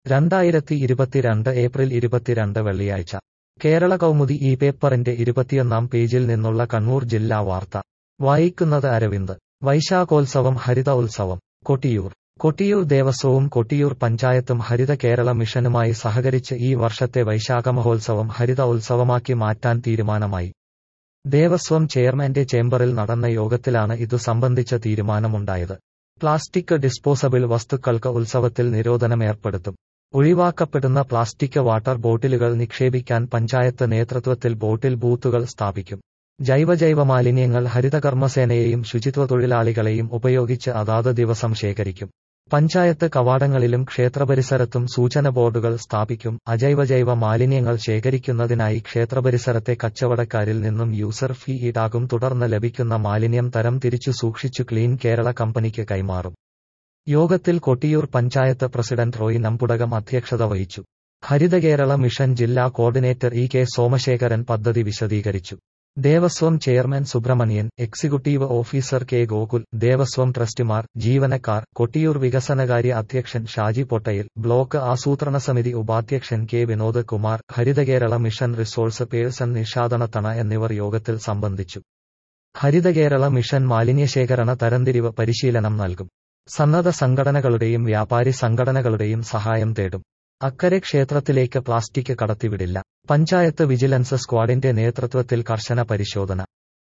രണ്ടായിരത്തി ഇരുപത്തിരണ്ട് ഏപ്രിൽ ഇരുപത്തിരണ്ട് വെള്ളിയാഴ്ച കേരള കൗമുദി ഈ പേപ്പറിന്റെ ഇരുപത്തിയൊന്നാം പേജിൽ നിന്നുള്ള കണ്ണൂർ ജില്ലാ വാർത്ത വായിക്കുന്നത് അരവിന്ദ് വൈശാഖോത്സവം ഹരിത ഉത്സവം കൊട്ടിയൂർ കൊട്ടിയൂർ ദേവസ്വവും കൊട്ടിയൂർ പഞ്ചായത്തും ഹരിത കേരള മിഷനുമായി സഹകരിച്ച് ഈ വർഷത്തെ വൈശാഖ മഹോത്സവം ഹരിത ഉത്സവമാക്കി മാറ്റാൻ തീരുമാനമായി ദേവസ്വം ചെയർമാന്റെ ചേംബറിൽ നടന്ന യോഗത്തിലാണ് ഇതു സംബന്ധിച്ച തീരുമാനമുണ്ടായത് പ്ലാസ്റ്റിക് ഡിസ്പോസബിൾ വസ്തുക്കൾക്ക് ഉത്സവത്തിൽ നിരോധനമേർപ്പെടുത്തും ഒഴിവാക്കപ്പെടുന്ന പ്ലാസ്റ്റിക് വാട്ടർ ബോട്ടിലുകൾ നിക്ഷേപിക്കാൻ പഞ്ചായത്ത് നേതൃത്വത്തിൽ ബോട്ടിൽ ബൂത്തുകൾ സ്ഥാപിക്കും ജൈവജൈവ മാലിന്യങ്ങൾ ഹരിതകർമ്മസേനയെയും ശുചിത്വ തൊഴിലാളികളെയും ഉപയോഗിച്ച് അതാത് ദിവസം ശേഖരിക്കും പഞ്ചായത്ത് കവാടങ്ങളിലും ക്ഷേത്രപരിസരത്തും സൂചന ബോർഡുകൾ സ്ഥാപിക്കും അജൈവജൈവ മാലിന്യങ്ങൾ ശേഖരിക്കുന്നതിനായി ക്ഷേത്രപരിസരത്തെ കച്ചവടക്കാരിൽ നിന്നും യൂസർ ഫീ ഈടാകും തുടർന്ന് ലഭിക്കുന്ന മാലിന്യം തരം തിരിച്ചു സൂക്ഷിച്ചു ക്ലീൻ കേരള കമ്പനിക്ക് കൈമാറും യോഗത്തിൽ കൊട്ടിയൂർ പഞ്ചായത്ത് പ്രസിഡന്റ് റോയ് നമ്പുടകം അധ്യക്ഷത വഹിച്ചു ഹരിത കേരള മിഷൻ ജില്ലാ കോർഡിനേറ്റർ ഇ കെ സോമശേഖരൻ പദ്ധതി വിശദീകരിച്ചു Devaswom chairman Subramanian executive officer K Gokul Devaswom ട്രസ്റ്റിമാർ ജീവനക്കാർ കൊട്ടിയൂർ വികസനകാര്യ അധ്യക്ഷൻ ഷാജി പൊട്ടയിൽ ബ്ലോക്ക് ആസൂത്രണ സമിതി ഉപാധ്യക്ഷൻ K Vinod Kumar Harithakerala mission resource person നിഷാദനത്തണ എന്നിവർ യോഗത്തിൽ സംബന്ധിച്ചു ഹരിതകേരള മിഷൻ മാലിന്യശേഖരണ തരംതിരിവ് പരിശീലനം നൽകും സന്നദ്ധ സംഘടനകളുടെയും വ്യാപാരി സംഘടനകളുടെയും സഹായം തേടും അക്കരെ ക്ഷേത്രത്തിലേക്ക് പ്ലാസ്റ്റിക് കടത്തിവിടില്ല പഞ്ചായത്ത് വിജിലൻസ് സ്ക്വാഡിന്റെ നേതൃത്വത്തിൽ കർശന പരിശോധന